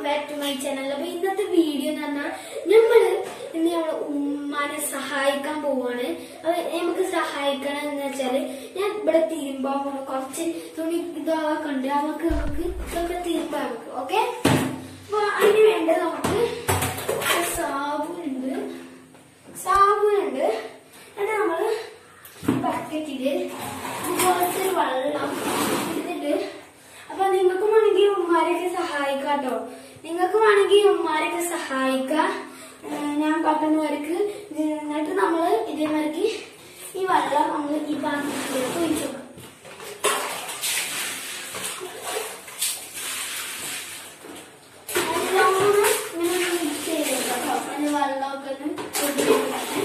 Back to my channel അപ്പൊ ഇന്നത്തെ video എന്ന് പറഞ്ഞാൽ നമ്മള് ഇന്ന് നമ്മളെ ഉമ്മാനെ സഹായിക്കാൻ പോവാണ് അത് നമുക്ക് സഹായിക്കണം എന്ന് വെച്ചാല് ഞാൻ ഇവിടെ തിരുമ്പാൻ പോണ കുറച്ച് തുണി ഇതൊക്കെ ഉണ്ട് നമുക്ക് നമുക്ക് ഇതൊക്കെ തിരുമ്പാൻ നമുക്ക് ഓക്കെ അപ്പൊ അതിന് വേണ്ടത് നമുക്ക് സാബുനുണ്ട് സാബുനുണ്ട് എന്നിട്ട് നമ്മള് ബക്കറ്റില് കുറച്ച് വെള്ളം എടുത്തിട്ട് അപ്പൊ നിങ്ങൾക്ക് വേണമെങ്കിൽ ഉമ്മാരെയൊക്കെ സഹായിക്കാം കേട്ടോ നിങ്ങൾക്ക് വേണമെങ്കിൽ ഉമ്മാരെയൊക്കെ സഹായിക്കാം ഏഹ് ഞാൻ പട്ടുന്നവർക്ക് എന്നിട്ട് നമ്മള് ഇതേമാതിരി ഈ വെള്ളം നമ്മൾ ഈ പാത്രത്തിലേക്ക് ഒഴിച്ചു കൊടുക്കും നല്ലോണം ഇങ്ങനെ മിക്സ് ചെയ്തെടുക്കാം കേട്ടോ അതിന് വെള്ളമൊക്കെ ഒന്ന് ഒഴിച്ചെടുക്കാം.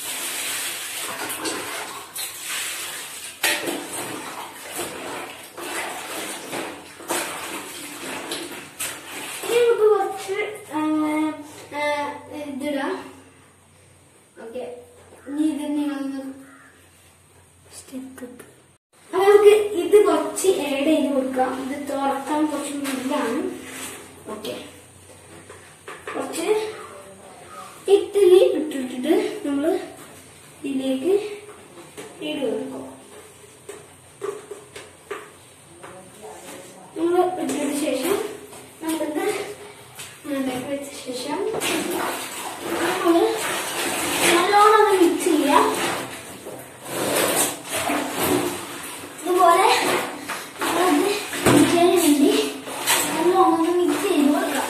ഇനി നമുക്ക് കുറച്ച് ആ, ആ, ഇതിടാം ഓക്കെ ഇനി ഇത് നിങ്ങളൊന്ന് സ്റ്റെപ്പ് അപ്പൊ നമുക്ക് ഇത് കുറച്ച് ആഡ് ചെയ്ത് കൊടുക്കാം ഇത് തുറക്കാൻ കുറച്ച് മുമ്പാണ് ഓക്കെ കുറച്ച് ഇത്തിരി ഇട്ടിട്ടിട്ട് നമ്മള് ഇതിലേക്ക് ഇട്ട് കൊടുക്കും നമ്മൾ ഇട്ടതിന് ശേഷം നമുക്കിത് ഉണ്ടാക്കി വെച്ച ശേഷം നമ്മൾ നല്ലോണം ഒന്ന് മിക്സ് ചെയ്യാം ഇതുപോലെ നമ്മളത് ഇരിക്കാൻ വേണ്ടി നല്ലോണം ഒന്ന് മിക്സ് ചെയ്ത് കൊടുക്കാം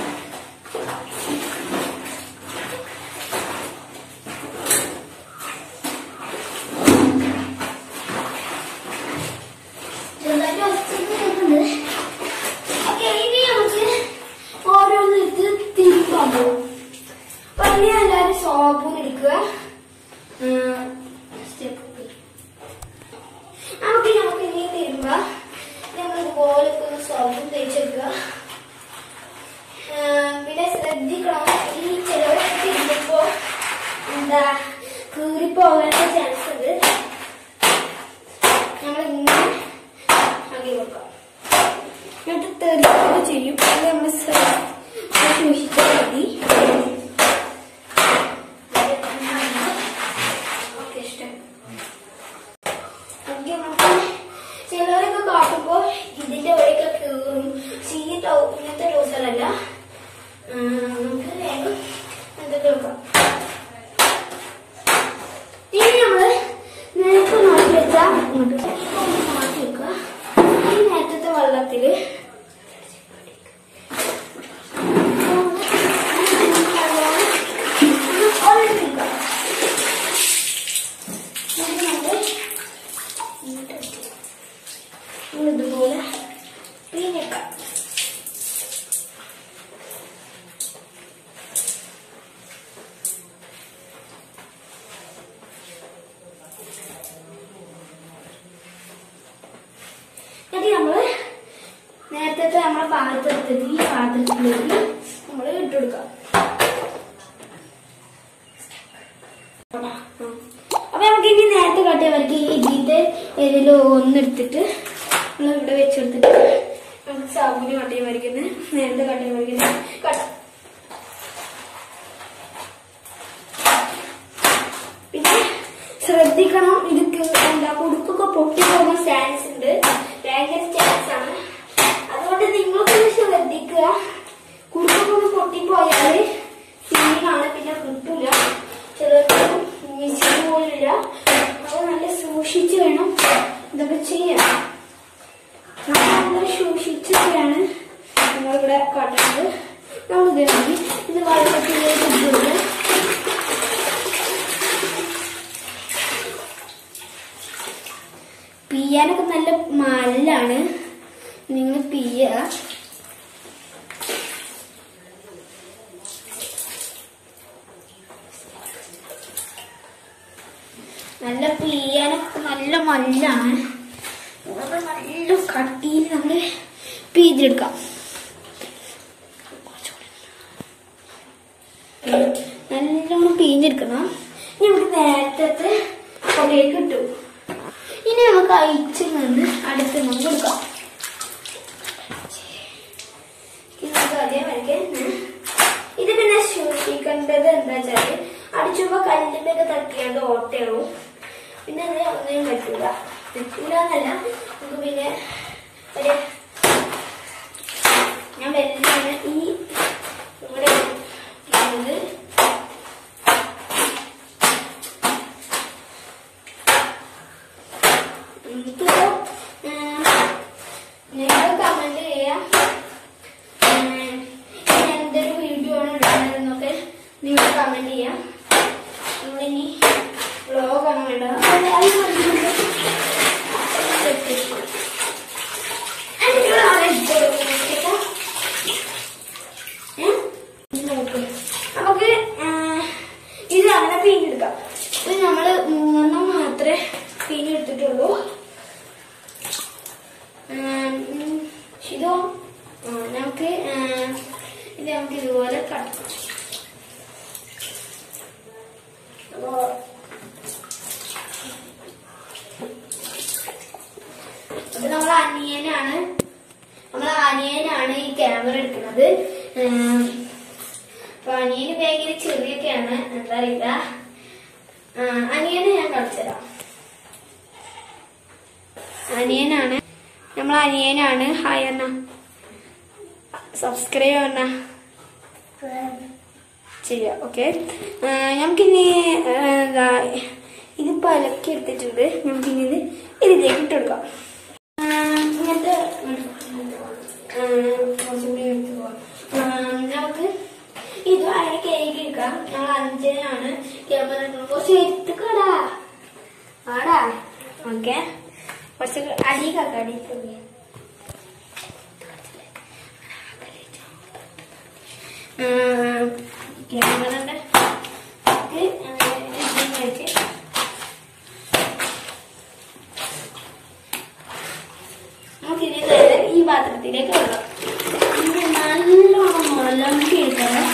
ചെറുതായിട്ട് ഒച്ചയ്ക്ക് കേൾക്കുന്നുണ്ട് ഓക്കെ ഇനി നമുക്ക് ഓരോന്ന് എടുത്ത് തിരിക്കാൻ പോകും അപ്പൊ ഇനി എല്ലാവരും സോപ്പും എടുക്കുക സ്റ്റെപ്പ് നമുക്ക് നമുക്ക് ഇനി തരുമ്പ നമ്മൾ ഇതുപോലെ ഒന്ന് സോപ്പും തേച്ചെടുക്കുക പിന്നെ ശ്രദ്ധിക്കണം ഈ ചിലവരൊക്കെ തിരുമ്പോ എന്താ കീറിപ്പോകാനുള്ള ചാൻസ് ഉണ്ട് നമ്മൾ ഇങ്ങനെ ആക്കി കൊടുക്കാം എന്നിട്ട് തെറിക്കുക ചെയ്യും അത് നമ്മൾ സൂക്ഷിച്ചാൽ മതി ഓക്കെ ഇഷ്ടം ഓക്കെ നമുക്ക് ചിലരൊക്കെ കാട്ടുമ്പോ ഇതിന്റെ വഴിയൊക്കെ കീറും ചീ ടൗ ഇങ്ങനത്തെ ടൗസറല്ല നമുക്ക് വേഗം എന്തൊക്കെ എടുക്കാം ഇനി നമ്മള് നേരത്തെ മാറ്റി വെച്ച ഇങ്ങോട്ട് ഒന്ന് മാറ്റി വെക്കുക ഈ നേരത്തെ വെള്ളത്തില് ഇതുപോലെ പിഴിഞ്ഞേക്കാം എന്നിട്ട് നമ്മള് നേരത്തെ നമ്മളെ പാത്രത്തിൽ ഈ പാത്രത്തിലേക്ക് നമ്മൾ ഇട്ടുകൊടുക്കാം അപ്പൊ നമുക്ക് ഇനി നേരത്തെ കട്ടിയവർക്ക് ഈ ഇതിന്റെ ഏതെങ്കിലും ഒന്നെടുത്തിട്ട് നമ്മൾ ഇവിടെ വെച്ചെടുത്തിട്ട് നമുക്ക് സാബുന് കട്ടിയ വരയ്ക്കുന്നത് നേരത്തെ കട്ടിയ വരയ്ക്കുന്നത് കട്ടാം പിന്നെ ശ്രദ്ധിക്കണം ഇത് ക- എന്താ കുടുക്കൊക്കെ പൊട്ടിപ്പോകാൻ ചാൻസ് ഉണ്ട് ഭയങ്കര ചാൻസ് ആണ് അതുകൊണ്ട് നിങ്ങളൊക്കെ ശ്രദ്ധിക്കുക കുടുക്കൊക്കെ പൊട്ടിപ്പോയാല് സീനാണ് പിന്നെ കിട്ടൂല ചിലർക്ക് മിശിന് പോലില്ല അത് നല്ല സൂക്ഷിച്ച് വേണം ഇതൊക്കെ ചെയ്യാൻ നല്ല സൂക്ഷിച്ചൊക്കെയാണ് നമ്മളിവിടെ കാട്ടുന്നത് നമ്മൾ ഇതുണ്ടെങ്കിൽ ഇത് വെള്ളത്തിലേക്ക് ഇടുന്നത് പിയാനൊക്കെ നല്ല മല്ലാണ് നിങ്ങൾ പിയ നല്ല പിയാനൊക്കെ നല്ല മല്ലാണ് അത് നല്ല കട്ടിയിൽ നമ്മള് പീതിയെടുക്കാം നല്ലോണം പിഴിഞ്ഞെടുക്കണം ഇനി നമുക്ക് നേരത്തെ പുകയൊക്കെ ഇട്ടു ഇനി നമുക്ക് അയച്ചു നിന്ന് അടുത്ത് നമുക്ക് കൊടുക്കാം ഇത് നമുക്ക് നമുക്ക് ആദ്യം വരയ്ക്കാൻ ഇത് പിന്നെ സൂക്ഷിക്കേണ്ടത് എന്താ വെച്ചാല് അടിച്ചുമ്പോ കല്ലിന്റെ ഒക്കെ തട്ടിയാണ്ട് ഓട്ടയാവും പിന്നെ അത് ഒന്നിനും പറ്റൂല പറ്റൂല എന്നല്ല നമുക്ക് പിന്നെ ഒരു ഞാൻ വെല്ലാണ് ഈ ഇവിടെ ഇത് എനിക്കിപ്പോ നിങ്ങൾ കമന്റ് ചെയ്യാം ഏഹ്, ഇനി എന്തൊരു വീഡിയോ ആണ് ഇടുന്നതെന്നൊക്കെ നിങ്ങൾ കമന്റ് ചെയ്യാം നമ്മളിനി വ്ളോഗാണ് വേണ്ടത് അത് അത് മതി. അതിനുള്ള ആവേശം കേട്ടോ. ഏഹ്? ഇത് നോക്ക്. നമുക്ക് ഏഹ്, ഇത് അങ്ങനെ പിന്നെടുക്കാം ഇത് നമ്മള് മൂന്നെണ്ണം മാത്രമേ പിന്നെടുത്തിട്ടുള്ളൂ ഏഹ്, ഉം, ഇതോ ആ, നമുക്ക് ഏഹ്, ഇത് നമുക്ക് ഇതുപോലെ കടക്കാം അപ്പോ അപ്പൊ നമ്മളെ അനിയനാണ് നമ്മളെ അനിയനാണ് ഈ ക്യാമറ എടുക്കുന്നത് ഏഹ്, അപ്പൊ അനിയന് ഭയങ്കര ചെറിയൊക്കെയാണ് എന്താ അറിയില്ല ആ, അനിയനെ ഞാൻ കളിച്ചതാ അനിയനാണ് നമ്മളെ അനിയനാണ് ഹായ് അണ്ണ സബ്സ്ക്രൈബ് അണ്ണ ചെയ്യാം ഓക്കെ നമുക്കിനി ആ, ദാ, ഇത് പലക്കി എടുത്തിട്ടുണ്ട് നമുക്കിനി ഇത് ഇതിലേക്ക് ഇട്ട് കൊടുക്കാം ആ, ഇങ്ങനത്തെ ആ, കുറച്ചുകൂടി എടുത്ത് പോവാം. ആ, നമുക്ക് ഇത് അതിന് കേക്ക് എടുക്കാം ഞങ്ങൾ അഞ്ചനാണ് ക്യാമറ എടുക്കുന്നത് കുറച്ച് എടുത്തുക്കടാ ആടാ ഓക്കെ കുറച്ച് അടിക്കാക്ക അടിക്കുക ക്യാമറന്റെ വെച്ച് നമുക്കിനി നേരെ ഈ പാത്രത്തിലേക്ക് വെള്ളം ഇത് നല്ലോണം വെള്ളം കേൾക്കണം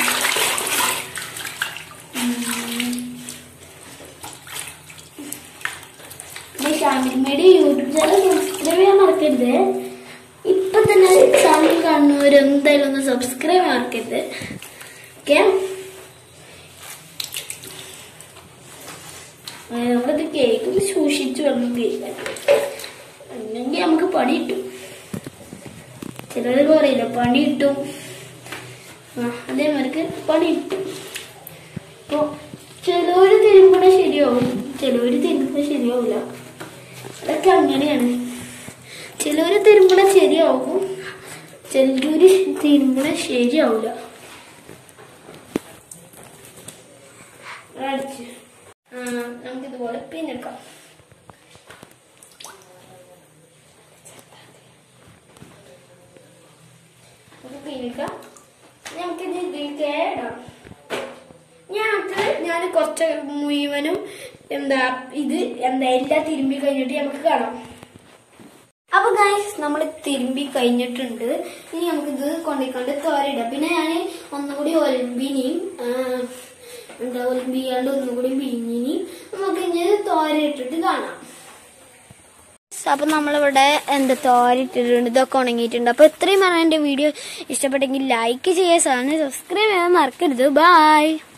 ഷാമിൽമയുടെ യൂട്യൂബ് ചാനൽ സബ്സ്ക്രൈബ് ചെയ്യാൻ മറക്കരുത് ഇപ്പൊ തന്നെ ചാനൽ കാണുന്നവർ എന്തായാലും ഒന്ന് സബ്സ്ക്രൈബ് മറക്കരുത് ഓക്കെ നമ്മളിത് കേക്ക് സൂക്ഷിച്ചു വേണം കേൾക്കാൻ അല്ലെങ്കിൽ നമുക്ക് പണി കിട്ടും ചിലർ പറയില്ല പണി കിട്ടും ആ അതേമാതിരിക്ക് പണി കിട്ടും അപ്പൊ ചിലവര് തിരുമ്പണ ശരിയാവും ചിലവര് തിരുമ്പണ ശരിയാവില്ല അതൊക്കെ അങ്ങനെയാണ് ചിലവര് തിരുമ്പണ ശരിയാവും ചിലവര് തിരുമ്പണ ശരിയാവില്ല അടിച്ച് ആ നമുക്കിതുപോലെ പിന്നെടുക്കാം നമുക്ക് പിന്നെടുക്കാം നമുക്കിത് ഇതിലേക്ക് ഇടാം ഞങ്ങൾക്ക് ഞാൻ കുറച്ച് മുഴുവനും എന്താ ഇത് എന്താ എല്ലാം തിരുമ്പി കഴിഞ്ഞിട്ട് നമുക്ക് കാണാം അപ്പൊ ഗൈസ് നമ്മൾ തിരുമ്പി കഴിഞ്ഞിട്ടുണ്ട് ഇനി നമുക്ക് ഇത് കൊണ്ടിക്കൊണ്ട് തോരയിടാം പിന്നെ ഞാൻ ഒന്നുകൂടി ഒലമ്പിനിയും എന്താ ഒലമ്പിയാണ്ട് ഒന്നുകൂടി പിഴിഞ്ഞിനി നമുക്ക് ഇനി തോരയിട്ടിട്ട് കാണാം അപ്പൊ നമ്മളിവിടെ എന്താ തോരിട്ടിട്ടുണ്ട് ഇതൊക്കെ ഉണങ്ങിയിട്ടുണ്ട് അപ്പൊ ഇത്രയും പറഞ്ഞ എന്റെ വീഡിയോ ഇഷ്ടപ്പെട്ടെങ്കിൽ ലൈക്ക് ചെയ്യുക സാധനം സബ്സ്ക്രൈബ് ചെയ്യാൻ മറക്കരുത് ബൈ